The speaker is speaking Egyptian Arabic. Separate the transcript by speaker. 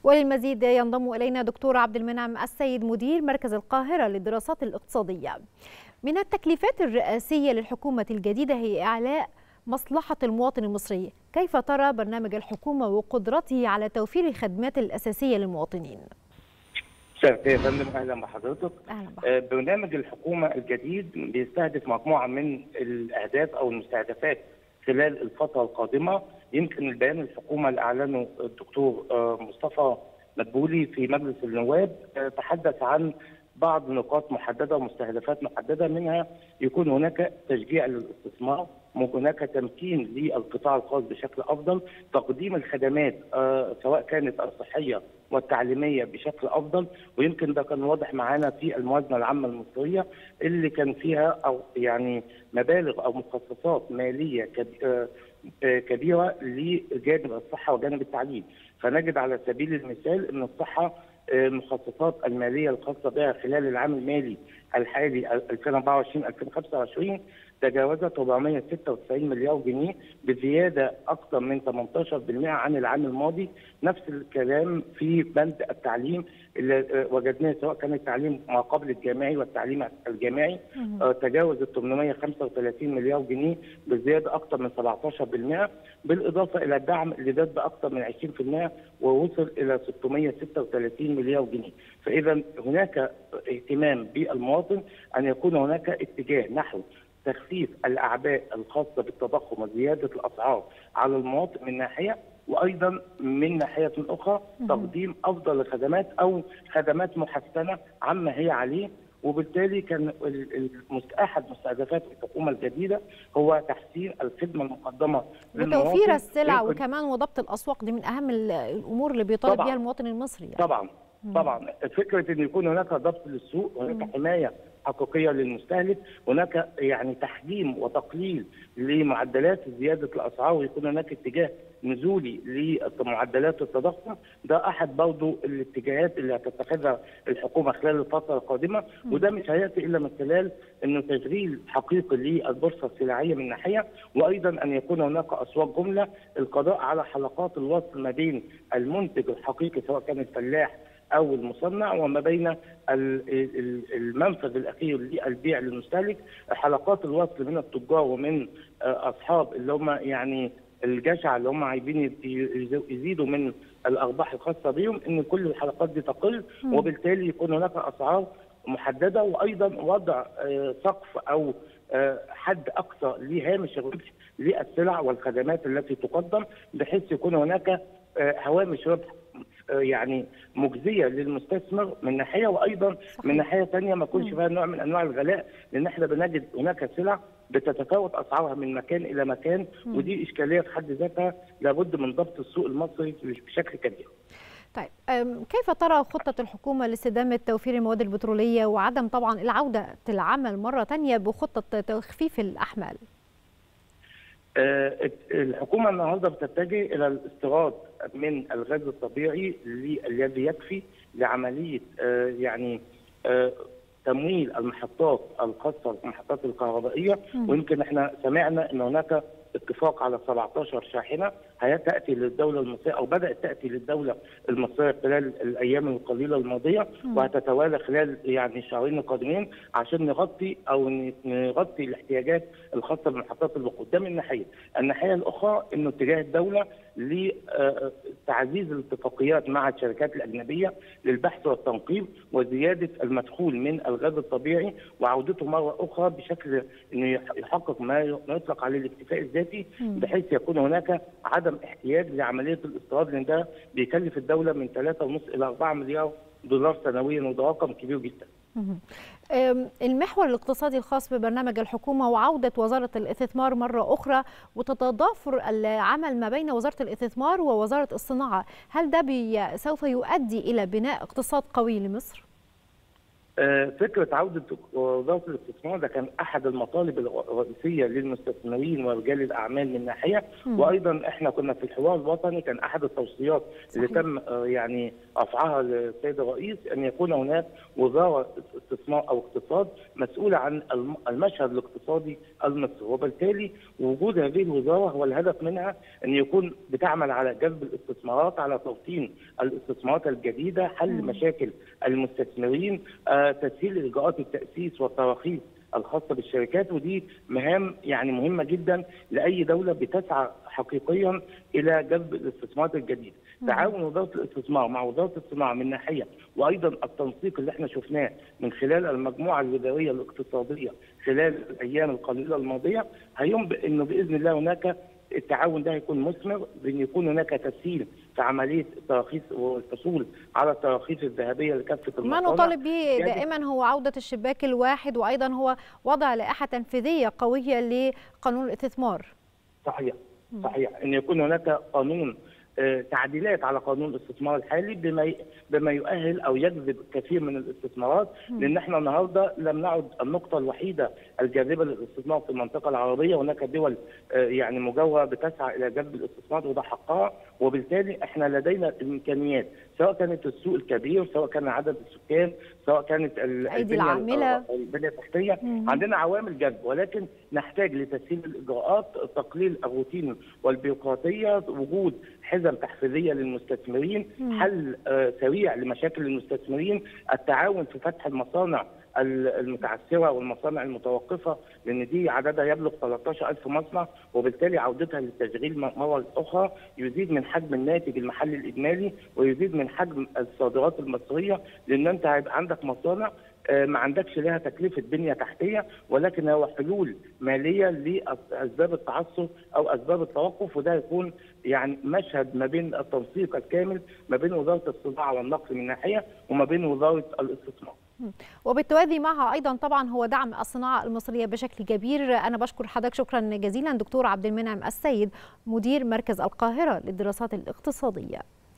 Speaker 1: وللمزيد ينضم إلينا دكتور عبد المنعم السيد مدير مركز القاهرة للدراسات الاقتصادية من التكليفات الرئاسية للحكومة الجديدة هي إعلاء مصلحة المواطن المصري كيف ترى برنامج الحكومة وقدرته على توفير الخدمات الأساسية للمواطنين؟
Speaker 2: يا فندم اهلا بحضرتك
Speaker 1: أهلا
Speaker 2: آه، برنامج الحكومه الجديد بيستهدف مجموعه من الاهداف او المستهدفات خلال الفتره القادمه يمكن البيان الحكومه اللي اعلنه الدكتور آه، مصطفى مدبولي في مجلس النواب آه، تحدث عن بعض نقاط محدده ومستهدفات محدده منها يكون هناك تشجيع للاستثمار هناك تمكين للقطاع الخاص بشكل افضل تقديم الخدمات آه، سواء كانت الصحيه والتعليميه بشكل افضل ويمكن ده كان واضح معانا في الموازنه العامه المصريه اللي كان فيها او يعني مبالغ او مخصصات ماليه كب- آه، آه، كبيره لجانب الصحه وجانب التعليم فنجد على سبيل المثال ان الصحه آه، المخصصات الماليه الخاصه بها خلال العام المالي الحالي 2024 2025 تجاوزت 496 مليار جنيه بزياده اكثر من 18% عن العام الماضي نفس الكلام في بند التعليم اللي آه، وجدناه سواء كان التعليم ما قبل الجامعي والتعليم الجامعي آه، تجاوزت 835 مليار جنيه بزياده اكثر من 17% بالاضافه الى الدعم اللي زاد باكثر من 20% ووصل الى 636 مليار جنيه فاذا هناك اهتمام بالمواطن ان يكون هناك اتجاه نحو تخفيف الاعباء الخاصه بالتضخم وزياده الاسعار على المواطن من ناحيه وايضا من ناحيه اخرى تقديم افضل الخدمات او خدمات محسنه عما هي عليه وبالتالي كان ال- ال- احد مستهدفات الحكومه الجديده هو تحسين الخدمه المقدمه للمواطن
Speaker 1: وتوفير السلع
Speaker 2: يمكن-
Speaker 1: وكمان وضبط الأسواق دي من أهم ال- الأمور اللي بيطالب
Speaker 2: طبعاً.
Speaker 1: بها المواطن المصري يعني.
Speaker 2: طبعا طبعا فكره ان يكون هناك ضبط للسوق هناك حمايه حقيقيه للمستهلك هناك يعني تحجيم وتقليل لمعدلات زياده الاسعار ويكون هناك اتجاه نزولي لمعدلات التضخم ده احد برضه الاتجاهات اللي هتتخذها الحكومه خلال الفتره القادمه وده مش هياتي الا من خلال انه تشغيل حقيقي للبورصه السلعيه من ناحيه وايضا ان يكون هناك اسواق جمله القضاء على حلقات الوصل ما بين المنتج الحقيقي سواء كان الفلاح او المصنع وما بين ال- ال- المنفذ الاخير للبيع للمستهلك حلقات الوصل من التجار ومن آه، اصحاب اللي هم يعني الجشع اللي هم عايزين ي- ي- يزيدوا من الارباح الخاصه بهم ان كل الحلقات دي تقل وبالتالي يكون هناك اسعار محدده وايضا وضع آه، سقف او آه، حد اقصى لهامش الربح للسلع والخدمات التي تقدم بحيث يكون هناك آه، هوامش ربح آه، يعني مجزيه للمستثمر من ناحيه وايضا
Speaker 1: صحيح.
Speaker 2: من ناحيه ثانيه ما يكونش فيها نوع من انواع الغلاء لان احنا بنجد هناك سلع بتتفاوت اسعارها من مكان الى مكان ودي اشكاليه في حد ذاتها لابد من ضبط السوق المصري بشكل كبير.
Speaker 1: طيب أم، كيف ترى خطة الحكومة لاستدامة توفير المواد البترولية وعدم طبعا العودة العمل مرة تانية بخطة تخفيف الأحمال؟
Speaker 2: آه، الحكومه النهارده بتتجه الى الاستيراد من الغاز الطبيعي الذي يكفي لعمليه آه، يعني آه، تمويل المحطات الخاصه بالمحطات الكهربائيه ويمكن احنا سمعنا ان هناك اتفاق على 17 شاحنه هتاتي للدوله المصريه او بدات تاتي للدوله المصريه خلال الايام القليله الماضيه وهتتوالى خلال يعني الشهرين القادمين عشان نغطي او ن- نغطي الاحتياجات الخاصه بمحطات الوقود ده من ناحيه، الناحيه الاخرى انه اتجاه الدوله لتعزيز الاتفاقيات مع الشركات الاجنبيه للبحث والتنقيب وزياده المدخول من الغاز الطبيعي وعودته مره اخرى بشكل انه يح- يحقق ما ما يطلق عليه الاكتفاء الذاتي بحيث يكون هناك عدم احتياج لعمليه الاستيراد لان ده بيكلف الدوله من 3.5 الى 4 مليار دولار سنويا وده رقم كبير جدا.
Speaker 1: مهم. أم، المحور الاقتصادي الخاص ببرنامج الحكومة وعودة وزارة الاستثمار مرة أخرى وتتضافر العمل ما بين وزارة الاستثمار ووزارة الصناعة هل ده بي سوف يؤدي إلى بناء اقتصاد قوي لمصر؟
Speaker 2: فكره عوده وزاره الاستثمار ده كان احد المطالب الرئيسيه للمستثمرين ورجال الاعمال من ناحيه م. وايضا احنا كنا في الحوار الوطني كان احد التوصيات صحيح. اللي تم يعني رفعها للسيد الرئيس ان يكون هناك وزاره استثمار او اقتصاد مسؤوله عن المشهد الاقتصادي المصري وبالتالي وجود هذه الوزاره هو الهدف منها ان يكون بتعمل على جذب الاستثمارات على توطين الاستثمارات الجديده حل م. مشاكل المستثمرين تسهيل اجراءات التاسيس والتراخيص الخاصه بالشركات ودي مهام يعني مهمه جدا لاي دوله بتسعى حقيقيا الى جذب الاستثمارات الجديده. تعاون وزاره الاستثمار مع وزاره الصناعه من ناحيه وايضا التنسيق اللي احنا شفناه من خلال المجموعه الاداريه الاقتصاديه خلال الايام القليله الماضيه هينبئ انه باذن الله هناك التعاون ده هيكون مثمر بان يكون هناك تسهيل في عمليه التراخيص والحصول على التراخيص الذهبيه لكافه
Speaker 1: ما نطالب به دائما هو عوده الشباك الواحد وايضا هو وضع لائحه تنفيذيه قويه لقانون الاستثمار.
Speaker 2: صحيح صحيح ان يكون هناك قانون تعديلات على قانون الاستثمار الحالي بما بما يؤهل او يجذب كثير من الاستثمارات لان احنا النهارده لم نعد النقطه الوحيده الجاذبه للاستثمار في المنطقه العربيه هناك دول يعني مجاوره بتسعى الى جذب الاستثمار وده حقها وبالتالي احنا لدينا الامكانيات سواء كانت السوق الكبير سواء كان عدد السكان سواء كانت
Speaker 1: الايدي العامله
Speaker 2: البنيه التحتيه عندنا عوامل جذب ولكن نحتاج لتسهيل الاجراءات تقليل الروتين والبيروقراطيه وجود حزم تحفيزيه للمستثمرين مم. حل آه سريع لمشاكل المستثمرين التعاون في فتح المصانع المتعثره والمصانع المتوقفه لان دي عددها يبلغ 13000 مصنع وبالتالي عودتها للتشغيل مره اخرى يزيد من حجم الناتج المحلي الاجمالي ويزيد من حجم الصادرات المصريه لان انت هيبقى عندك مصانع ما عندكش لها تكلفه بنيه تحتيه ولكن هو حلول ماليه لاسباب التعثر او اسباب التوقف وده يكون يعني مشهد ما بين التنسيق الكامل ما بين وزاره الصناعه والنقل من ناحيه وما بين وزاره الاستثمار.
Speaker 1: وبالتوازي معها ايضا طبعا هو دعم الصناعه المصريه بشكل كبير انا بشكر حضرتك شكرا جزيلا دكتور عبد المنعم السيد مدير مركز القاهره للدراسات الاقتصاديه